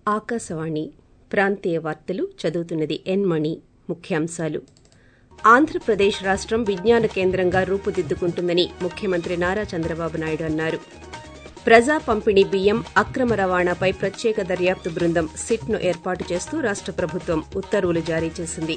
ఆకాశవాణి ప్రాంతీయ వార్తలు చదువుతున్నది ఎన్ మణి ముఖ్యాంశాలు ఆంధ్రప్రదేశ్ రాష్టం విజ్ఞాన కేంద్రంగా రూపుదిద్దుకుంటుందని ముఖ్యమంత్రి నారా చంద్రబాబు నాయుడు అన్నారు ప్రజా పంపిణీ బియ్యం అక్రమ రవాణాపై ప్రత్యేక దర్యాప్తు బృందం సిట్ను ఏర్పాటు చేస్తూ రాష్ట ప్రభుత్వం ఉత్తర్వులు జారీ చేసింది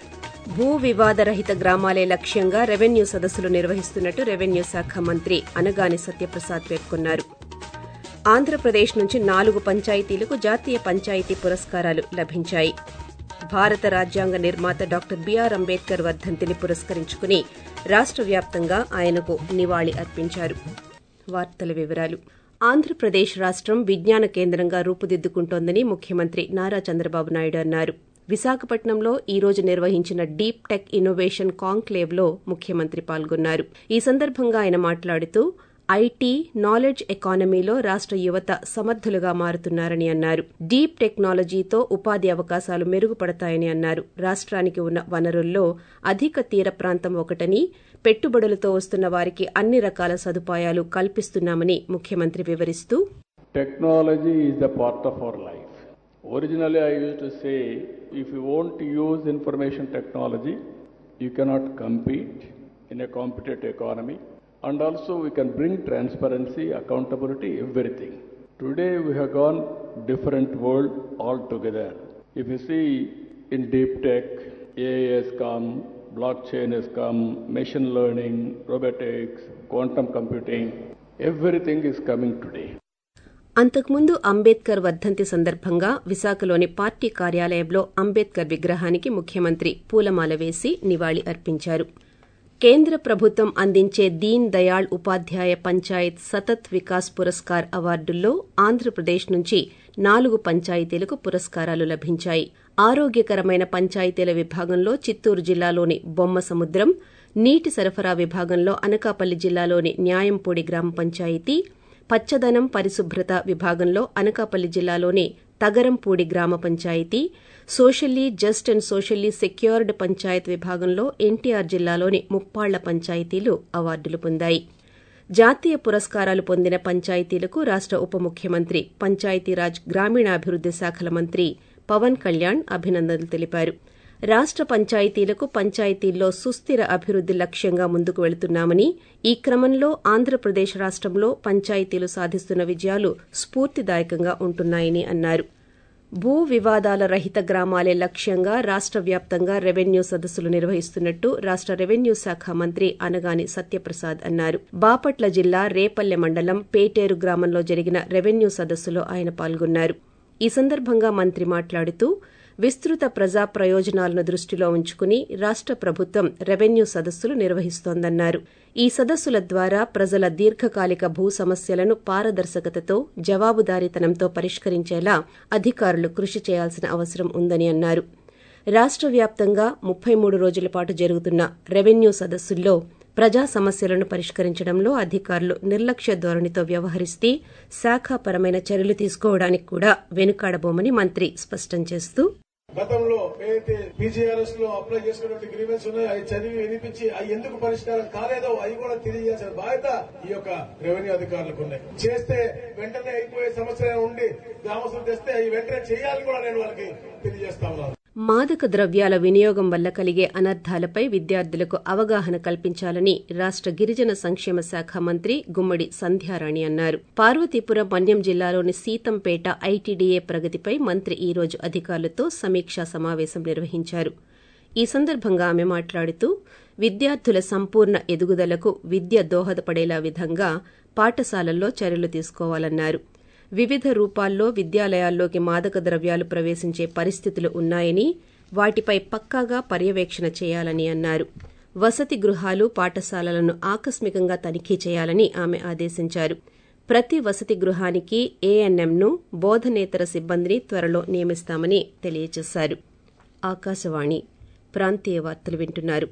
భూ వివాదరహిత గ్రామాలే లక్ష్యంగా రెవెన్యూ సదస్సులు నిర్వహిస్తున్నట్టు రెవెన్యూ శాఖ మంత్రి అనగాని సత్యప్రసాద్ పేర్కొన్నారు ఆంధ్రప్రదేశ్ నుంచి నాలుగు పంచాయతీలకు జాతీయ పంచాయతీ పురస్కారాలు లభించాయి భారత రాజ్యాంగ నిర్మాత డాక్టర్ బీఆర్ అంబేద్కర్ వర్ధంతిని పురస్కరించుకుని రాష్ట వ్యాప్తంగా ఆయనకు నివాళి అర్పించారు వార్తల వివరాలు ఆంధ్రప్రదేశ్ రాష్టం విజ్ఞాన కేంద్రంగా రూపుదిద్దుకుంటోందని ముఖ్యమంత్రి నారా చంద్రబాబు నాయుడు అన్నారు విశాఖపట్నంలో ఈ రోజు నిర్వహించిన డీప్ టెక్ ఇన్నోవేషన్ కాంక్లేవ్లో ముఖ్యమంత్రి పాల్గొన్నారు ఈ సందర్భంగా ఆయన మాట్లాడుతూ ఐటీ నాలెడ్జ్ ఎకానమీలో రాష్ట యువత సమర్థులుగా మారుతున్నారని అన్నారు డీప్ టెక్నాలజీతో ఉపాధి అవకాశాలు మెరుగుపడతాయని అన్నారు రాష్ట్రానికి ఉన్న వనరుల్లో అధిక తీర ప్రాంతం ఒకటని పెట్టుబడులతో వస్తున్న వారికి అన్ని రకాల సదుపాయాలు కల్పిస్తున్నామని ముఖ్యమంత్రి వివరిస్తూ Technology is the part of our life. Originally, I used to say if you won't use information technology, you cannot compete in a competitive economy. And also, we can bring transparency, accountability, everything. Today, we have gone different world altogether. If you see in deep tech, AI has come, blockchain has come, machine learning, robotics, quantum computing, everything is coming today. అంతకుముందు అంబేద్కర్ వర్ధంతి సందర్భంగా విశాఖలోని party కార్యాలయంలో అంబేద్కర్ విగ్రహానికి ముఖ్యమంత్రి పూలమాల వేసి నివాళి అర్పించారు కేంద్ర ప్రభుత్వం అందించే దీన్ దయాళ్ ఉపాధ్యాయ పంచాయత్ సతత్ వికాస్ పురస్కార్ అవార్డుల్లో ఆంధ్రప్రదేశ్ నుంచి నాలుగు పంచాయతీలకు పురస్కారాలు లభించాయి ఆరోగ్యకరమైన పంచాయతీల విభాగంలో చిత్తూరు జిల్లాలోని బొమ్మ సముద్రం నీటి సరఫరా విభాగంలో అనకాపల్లి జిల్లాలోని న్యాయంపూడి గ్రామ పంచాయతీ పచ్చదనం పరిశుభ్రత విభాగంలో అనకాపల్లి జిల్లాలోని తగరంపూడి గ్రామ panchayat socially just and socially secured panchayat విభాగంలో ఎన్టీఆర్ జిల్లాలోని ముప్పాళ్ల పంచాయతీలు అవార్డులు పొందాయి జాతీయ పురస్కారాలు పొందిన పంచాయతీలకు రాష్ట ఉప ముఖ్యమంత్రి పంచాయతీరాజ్ గ్రామీణాభివృద్ది శాఖల మంత్రి పవన్ కళ్యాణ్ అభినందనలు తెలిపారు రాష్ట పంచాయతీలకు పంచాయతీల్లో సుస్థిర అభివృద్ది లక్ష్యంగా ముందుకు వెళుతున్నామని ఈ క్రమంలో ఆంధ్రప్రదేశ్ రాష్టంలో పంచాయతీలు సాధిస్తున్న విజయాలు స్ఫూర్తిదాయకంగా ఉంటున్నాయని అన్నారు భూ వివాదాల రహిత గ్రామాలే లక్ష్యంగా రాష్ట వ్యాప్తంగా రెవెన్యూ సదస్సులు నిర్వహిస్తున్నట్టు రాష్ట రెవెన్యూ శాఖ మంత్రి అనగాని సత్యప్రసాద్ అన్నారు బాపట్ల జిల్లా రేపల్లె మండలం పేటేరు గ్రామంలో జరిగిన రెవెన్యూ సదస్సులో ఆయన పాల్గొన్నారు ఈ సందర్భంగా మంత్రి మాట్లాడుతూ విస్తృత ప్రజా ప్రయోజనాలను దృష్టిలో ఉంచుకుని రాష్ట ప్రభుత్వం రెవెన్యూ సదస్సులు నిర్వహిస్తోందన్నారు ఈ సదస్సుల ద్వారా ప్రజల దీర్ఘకాలిక భూ సమస్యలను పారదర్శకతతో జవాబుదారీతనంతో పరిష్కరించేలా అధికారులు కృషి చేయాల్సిన అవసరం ఉందని అన్నారు రాష్ట వ్యాప్తంగా ముప్పై మూడు రోజుల పాటు జరుగుతున్న రెవెన్యూ సదస్సుల్లో ప్రజా సమస్యలను పరిష్కరించడంలో అధికారులు నిర్లక్ష్య ధోరణితో వ్యవహరిస్తే శాఖాపరమైన చర్యలు తీసుకోవడానికి కూడా వెనుకాడబోమని మంత్రి స్పష్టం చేస్తూ గతంలో ఏదైతే పీజీఆర్ఎస్ లో అప్లై చేసుకున్నటువంటి గ్రీవెన్స్ ఉన్నాయో అవి చదివి వినిపించి అవి ఎందుకు పరిష్కారం కాలేదో అవి కూడా తెలియజేయాల్సిన బాధ్యత ఈ యొక్క రెవెన్యూ అధికారులకు ఉన్నాయి చేస్తే వెంటనే అయిపోయే సమస్య ఉండి గ్రామస్తులు తెస్తే అవి వెంటనే చేయాలని కూడా నేను వాళ్ళకి తెలియజేస్తా ఉన్నాను మాదక ద్రవ్యాల వినియోగం వల్ల కలిగే అనర్థాలపై విద్యార్థులకు అవగాహన కల్పించాలని రాష్ట గిరిజన సంక్షేమ శాఖ మంత్రి గుమ్మడి సంధ్యారాణి అన్నారు పార్వతీపురం మన్యం జిల్లాలోని సీతంపేట ఐటీడీఏ ప్రగతిపై మంత్రి ఈ రోజు అధికారులతో సమీక్షా సమావేశం నిర్వహించారు ఈ సందర్భంగా ఆమె మాట్లాడుతూ విద్యార్థుల సంపూర్ణ ఎదుగుదలకు విద్య దోహదపడేలా విధంగా పాఠశాలల్లో చర్యలు తీసుకోవాలన్నారు వివిధ రూపాల్లో విద్యాలయాల్లోకి మాదక ద్రవ్యాలు ప్రవేశించే పరిస్థితులు ఉన్నాయని వాటిపై పక్కాగా పర్యవేక్షణ చేయాలని అన్నారు వసతి గృహాలు పాఠశాలలను ఆకస్మికంగా తనిఖీ చేయాలని ఆమె ఆదేశించారు ప్రతి వసతి గృహానికి ఏఎన్ఎంను బోధనేతర సిబ్బందిని త్వరలో నియమిస్తామని తెలియజేశారు ఆకాశవాణి ప్రాంతీయ వార్తలు వింటున్నారు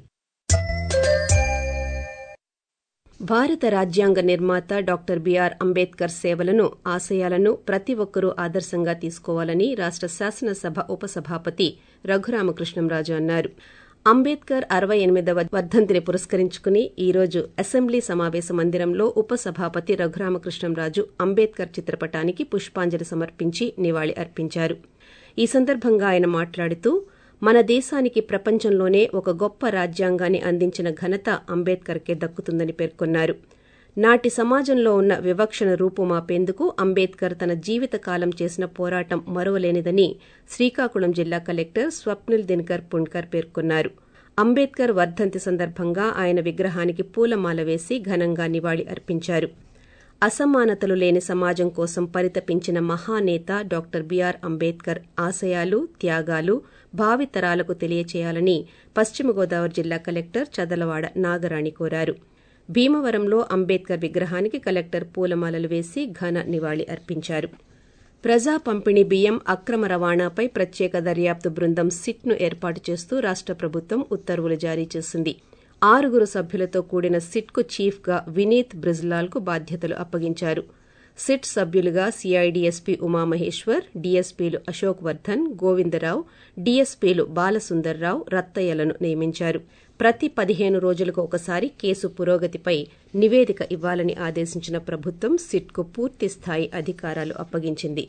భారత రాజ్యాంగ నిర్మాత డాక్టర్ బీఆర్ అంబేద్కర్ సేవలను ఆశయాలను ప్రతి ఒక్కరూ ఆదర్శంగా తీసుకోవాలని రాష్ట శాసనసభ ఉపసభాపతి రఘురామకృష్ణంరాజు అన్నారు అంబేద్కర్ అరవై ఎనిమిదవ వర్ధంతిని పురస్కరించుకుని ఈ రోజు అసెంబ్లీ సమావేశ మందిరంలో ఉపసభాపతి రఘురామకృష్ణంరాజు అంబేద్కర్ చిత్రపటానికి పుష్పాంజలి సమర్పించి నివాళి అర్పించారు ఈ సందర్భంగా ఆయన మాట్లాడుతూ మన దేశానికి ప్రపంచంలోనే ఒక గొప్ప రాజ్యాంగాన్ని అందించిన ఘనత అంబేద్కర్కే దక్కుతుందని పేర్కొన్నారు నాటి సమాజంలో ఉన్న వివక్షను రూపుమాపేందుకు అంబేద్కర్ తన జీవితకాలం చేసిన పోరాటం మరువలేనిదని శ్రీకాకుళం జిల్లా కలెక్టర్ స్వప్నిల్ దినకర్ పుణ్కర్ పేర్కొన్నారు అంబేద్కర్ వర్ధంతి సందర్భంగా ఆయన విగ్రహానికి పూలమాల వేసి ఘనంగా నివాళి అర్పించారు అసమానతలు లేని సమాజం కోసం పరితపించిన మహానేత డాక్టర్ బీఆర్ అంబేద్కర్ ఆశయాలు త్యాగాలు భావితరాలకు తెలియచేయాలని పశ్చిమ గోదావరి జిల్లా కలెక్టర్ చదలవాడ నాగరాణి కోరారు భీమవరంలో అంబేద్కర్ విగ్రహానికి కలెక్టర్ పూలమాలలు వేసి ఘన నివాళి అర్పించారు ప్రజా పంపిణీ బియ్యం అక్రమ రవాణాపై ప్రత్యేక దర్యాప్తు బృందం సిట్ను ఏర్పాటు చేస్తూ రాష్ట ప్రభుత్వం ఉత్తర్వులు జారీ చేసింది ఆరుగురు సభ్యులతో కూడిన సిట్కు చీఫ్గా వినీత్ బ్రిజ్లాల్కు బాధ్యతలు అప్పగించారు సిట్ సభ్యులుగా సిఐడిఎస్పీ ఉమామహేశ్వర్ డీఎస్పీలు అశోక్ వర్ధన్ గోవిందరావు డీఎస్పీలు బాలసుందర్రావు రత్తయ్యలను నియమించారు ప్రతి పదిహేను రోజులకు ఒకసారి కేసు పురోగతిపై నివేదిక ఇవ్వాలని ఆదేశించిన ప్రభుత్వం సిట్కు పూర్తి స్థాయి అధికారాలు అప్పగించింది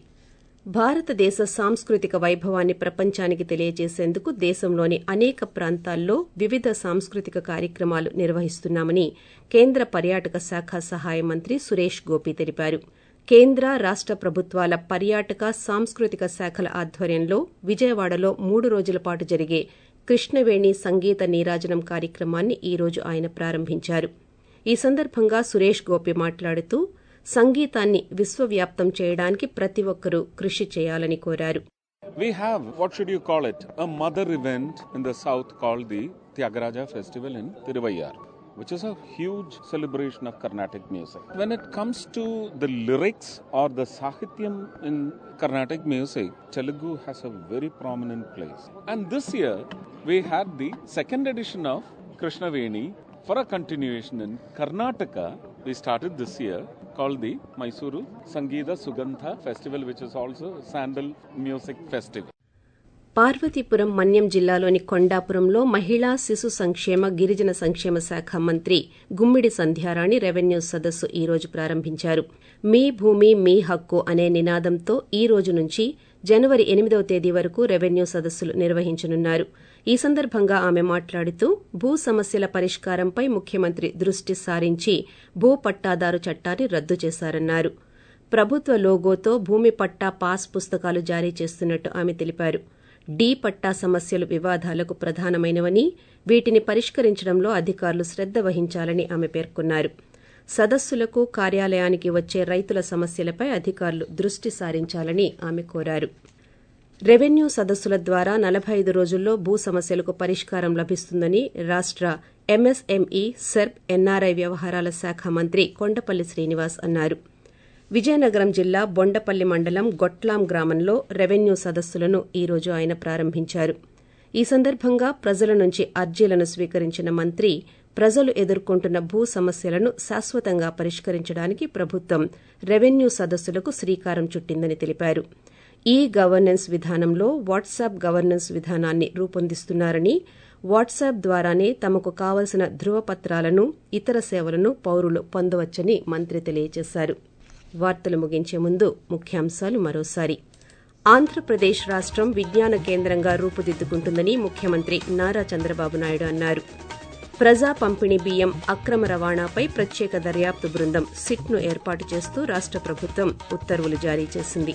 భారతదేశ సాంస్కృతిక వైభవాన్ని ప్రపంచానికి తెలియజేసేందుకు దేశంలోని అనేక ప్రాంతాల్లో వివిధ సాంస్కృతిక కార్యక్రమాలు నిర్వహిస్తున్నామని కేంద్ర పర్యాటక శాఖ సహాయ మంత్రి సురేష్ గోపి తెలిపారు కేంద్ర రాష్ట ప్రభుత్వాల పర్యాటక సాంస్కృతిక శాఖల ఆధ్వర్యంలో విజయవాడలో మూడు రోజుల పాటు జరిగే కృష్ణవేణి సంగీత నీరాజనం కార్యక్రమాన్ని ఈ రోజు ఆయన ప్రారంభించారు ఈ సందర్భంగా సురేష్ గోపి మాట్లాడుతూ సంగీతాన్ని విశ్వవ్యాప్తం చేయడానికి ప్రతి ఒక్కరూ కృషి చేయాలని కోరారు We have, what should you call it, a mother event in the south called the Tyagaraja Festival in Tiruvayar, which is a huge celebration of Carnatic music. When it comes to the lyrics or the Sahityam in Carnatic music, Telugu has a very prominent place. And this year, we had the second edition of Krishna Veni for a continuation in Karnataka. We started this year called the Mysuru Sangeeta Sugandha Festival, which is also a Sandal Music Festival. Parvathipuram మన్యం జిల్లాలోని కొండాపురంలో మహిళా శిశు సంక్షేమ గిరిజన సంక్షేమ శాఖ మంత్రి గుమ్మిడి Sandhyarani revenue సదస్సు ఈ రోజు ప్రారంభించారు మీ భూమి మీ హక్కు అనే నినాదంతో ఈ రోజు నుంచి జనవరి ఎనిమిదవ తేదీ వరకు రెవెన్యూ సదస్సులు నిర్వహించనున్నారు ఈ సందర్భంగా ఆమె మాట్లాడుతూ భూ సమస్యల పరిష్కారంపై ముఖ్యమంత్రి దృష్టి సారించి భూ పట్టాదారు చట్టాన్ని రద్దు చేశారన్నారు ప్రభుత్వ లోగోతో భూమి పట్టా పాస్ పుస్తకాలు జారీ చేస్తున్నట్టు ఆమె తెలిపారు డీ పట్టా సమస్యలు వివాదాలకు ప్రధానమైనవని వీటిని పరిష్కరించడంలో అధికారులు శ్రద్ద వహించాలని ఆమె పేర్కొన్నారు సదస్సులకు కార్యాలయానికి వచ్చే రైతుల సమస్యలపై అధికారులు దృష్టి సారించాలని ఆమె కోరారు రెవెన్యూ సదస్సుల ద్వారా నలభై ఐదు రోజుల్లో భూ సమస్యలకు పరిష్కారం లభిస్తుందని రాష్ట ఎంఎస్ఎంఈ సెర్ప్ ఎన్ఆర్ఐ వ్యవహారాల శాఖ మంత్రి కొండపల్లి శ్రీనివాస్ అన్నారు విజయనగరం జిల్లా బొండపల్లి మండలం గొట్లాం గ్రామంలో రెవెన్యూ సదస్సులను ఈ రోజు ఆయన ప్రారంభించారు ఈ సందర్భంగా ప్రజల నుంచి అర్జీలను స్వీకరించిన మంత్రి ప్రజలు ఎదుర్కొంటున్న భూ సమస్యలను శాశ్వతంగా పరిష్కరించడానికి ప్రభుత్వం రెవెన్యూ సదస్సులకు శ్రీకారం చుట్టిందని తెలిపారు ఈ గవర్నెన్స్ విధానంలో వాట్సాప్ గవర్నెన్స్ విధానాన్ని రూపొందిస్తున్నారని వాట్సాప్ ద్వారానే తమకు కావలసిన ధృవపత్రాలను ఇతర సేవలను పౌరులు పొందవచ్చని మంత్రి తెలియజేశారు వార్తలు ముగించే ముందు ముఖ్యాంశాలు మరోసారి ఆంధ్రప్రదేశ్ రాష్టం విజ్ఞాన కేంద్రంగా రూపుదిద్దుకుంటుందని ముఖ్యమంత్రి నారా చంద్రబాబు నాయుడు అన్నారు ప్రజా పంపిణీ బియ్యం అక్రమ రవాణాపై ప్రత్యేక దర్యాప్తు బృందం సిట్ను ఏర్పాటు చేస్తూ రాష్ట ప్రభుత్వం ఉత్తర్వులు జారీ చేసింది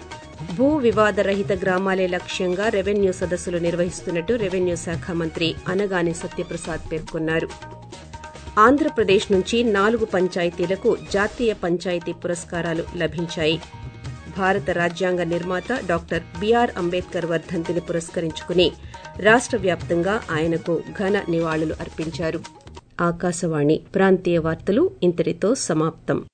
భూ వివాద రహిత గ్రామాలే లక్ష్యంగా రెవెన్యూ సదస్సులు నిర్వహిస్తున్నట్టు రెవెన్యూ శాఖ మంత్రి అనగాని సత్యప్రసాద్ పేర్కొన్నారు ఆంధ్రప్రదేశ్ నుంచి నాలుగు పంచాయతీలకు జాతీయ పంచాయతీ పురస్కారాలు లభించాయి భారత రాజ్యాంగ నిర్మాత డాక్టర్ బీఆర్ అంబేద్కర్ వర్ధంతిని పురస్కరించుకుని రాష్ట వ్యాప్తంగా ఆయనకు ఘన నివాళులు అర్పించారు ఆకాశవాణి ప్రాంతీయ వార్తలు ఇంతటితో సమాప్తం